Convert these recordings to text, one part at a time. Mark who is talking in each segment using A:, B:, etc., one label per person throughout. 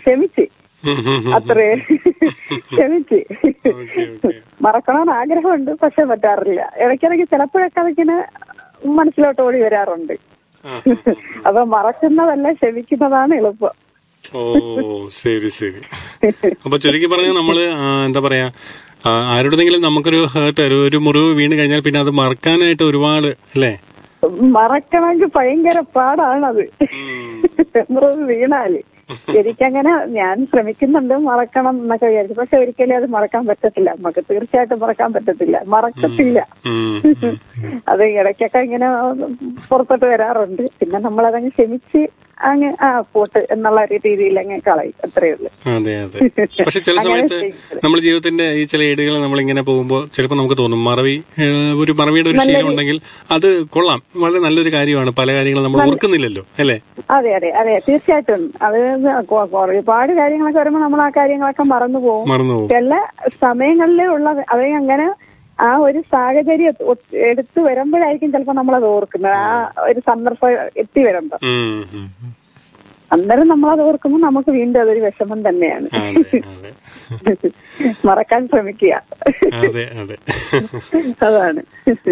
A: ക്ഷമിച്ച്
B: ഉം, ഉം, ഉം.
A: അത്രേ ക്ഷമിച്ച്
B: ഓക്കെ ഓക്കെ
A: മറക്കണമെന്ന് ആഗ്രഹമുണ്ട് പക്ഷെ പറ്റാറില്ല ഇടയ്ക്കിടയ്ക്ക് ചിലപ്പോഴൊക്കെ അതിങ്ങനെ മനസ്സിലോട്ട് ഓടി വരാറുണ്ട്
B: ആ,
A: അപ്പൊ മറക്കുന്നതല്ല ക്ഷമിക്കുന്നതാണ് എളുപ്പം
B: ഓ ശരി ശരി അപ്പൊ ചുരുക്കി പറഞ്ഞാൽ നമ്മള് ആ, എന്താ പറയാ ആ, ആരോടെങ്കിലും നമുക്കൊരു ഹേർട്ട് ഒരു ഒരു മുറിവ് വീണ് കഴിഞ്ഞാൽ പിന്നെ അത് മറക്കാനായിട്ട് ഒരുപാട് അല്ലേ
A: മറക്കണമെങ്കിൽ ഭയങ്കര പാടാണത് മുറിവ് വീണാല് ശരിക്കങ്ങനെ ഞാൻ ശ്രമിക്കുന്നുണ്ട് മറക്കണം എന്നൊക്കെ വിചാരിച്ചു പക്ഷെ ഒരിക്കലും അത് മറക്കാൻ പറ്റത്തില്ല നമുക്ക് തീർച്ചയായിട്ടും മറക്കാൻ പറ്റത്തില്ല മറക്കത്തില്ല
B: ഉം, ഉം.
A: അത് ഇടയ്ക്കൊക്കെ ഇങ്ങനെ പുറത്തോട്ട് വരാറുണ്ട് പിന്നെ നമ്മളതങ്ങ് ക്ഷമിച്ച് അങ്ങ് ആ പോട്ട് എന്നുള്ള ഒരു രീതിയിൽ അങ്ങ് കളയും അത്രയേ ഉള്ളൂ
B: അതെ അതെ പക്ഷെ ചില
A: അങ്ങനെ
B: സമയത്ത്
A: ചെയ്യും.
B: നമ്മുടെ ജീവിതത്തിന്റെ ഈ ചില ഏടുകൾ നമ്മളിങ്ങനെ പോകുമ്പോൾ ചിലപ്പോൾ നമുക്ക് തോന്നും മറവി ഏഹ്, ഒരു മറവിയുടെ ഒരു ശീലം ഉണ്ടെങ്കിൽ അത് കൊള്ളാം വളരെ നല്ലൊരു കാര്യമാണ് പല കാര്യങ്ങളും നമ്മൾ ഓർക്കുന്നില്ലല്ലോ അല്ലേ
A: അതെ അതെ അതെ തീർച്ചയായിട്ടും അത് കൊ- കൊ- ഒരുപാട് കാര്യങ്ങളൊക്കെ വരുമ്പോൾ നമ്മൾ ആ കാര്യങ്ങളൊക്കെ മറന്നു പോകും
B: മറന്നു പോകും
A: ചില സമയങ്ങളിലേ ഉള്ള അത് അങ്ങനെ ആ ഒരു സാഹചര്യം ഒ- എടുത്തു വരുമ്പോഴായിരിക്കും ചിലപ്പോൾ നമ്മളത് ഓർക്കുന്നത് ആ ഒരു സന്ദർഭം എത്തി വരുമ്പോ
B: ഉം, ഉം, ഉം.
A: അന്നേരം നമ്മളത് ഓർക്കുമ്പോൾ നമുക്ക് വീണ്ടും അതൊരു വിഷമം തന്നെയാണ്
B: അതെ അതെ
A: മറക്കാൻ ശ്രമിക്കുക
B: അതെ അതെ
A: അതാണ്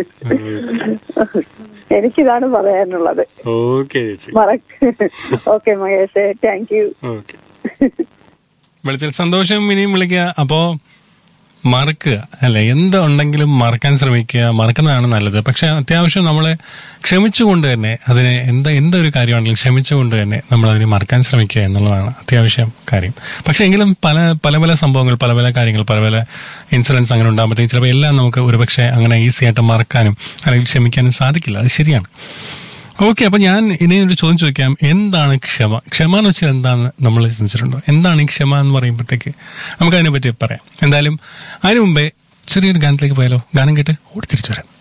A: എനിക്കിതാണ് പറയാനുള്ളത്
B: ഓക്കെ ചേച്ചി
A: മറക്ക okay Mahesh thank you
B: okay വിളിച്ചാൽ സന്തോഷം ഇനിയും വിളിക്കുക അപ്പോ മറക്കുക അല്ലെ എന്തുണ്ടെങ്കിലും മറക്കാൻ ശ്രമിക്കുക മറക്കുന്നതാണ് നല്ലത് പക്ഷെ അത്യാവശ്യം നമ്മളെ ക്ഷമിച്ചുകൊണ്ട് തന്നെ അതിനെ എന്താ എന്തൊരു കാര്യമാണെങ്കിലും ക്ഷമിച്ചുകൊണ്ട് തന്നെ നമ്മൾ അതിനെ മറക്കാൻ ശ്രമിക്കുക എന്നുള്ളതാണ് അത്യാവശ്യം കാര്യം പക്ഷെ എങ്കിലും പല പല പല സംഭവങ്ങൾ പല പല കാര്യങ്ങൾ പല പല ഇൻസിഡൻസ് അങ്ങനെ ഉണ്ടാകുമ്പോഴത്തേക്കും ചിലപ്പോൾ എല്ലാം നമുക്ക് ഒരുപക്ഷെ അങ്ങനെ ഈസി ആയിട്ട് മറക്കാനും അല്ലെങ്കിൽ ക്ഷമിക്കാനും സാധിക്കില്ല അത് ശരിയാണ് ഓക്കെ അപ്പൊ ഞാൻ ഇനി ഒരു ചോദ്യം ചോദിക്കാം എന്താണ് ക്ഷമ ക്ഷമ എന്ന് വെച്ചാൽ എന്താണെന്ന് നമ്മൾ ചിന്തിച്ചിട്ടുണ്ടോ എന്താണ് ഈ ക്ഷമ എന്ന് പറയുമ്പോഴത്തേക്ക് നമുക്ക് അതിനെ പറ്റി പറയാം എന്തായാലും അതിനു മുമ്പേ ചെറിയൊരു ഗാനത്തിലേക്ക് പോയാലോ ഗാനം കേട്ട് ഓടി തിരിച്ചു വരാം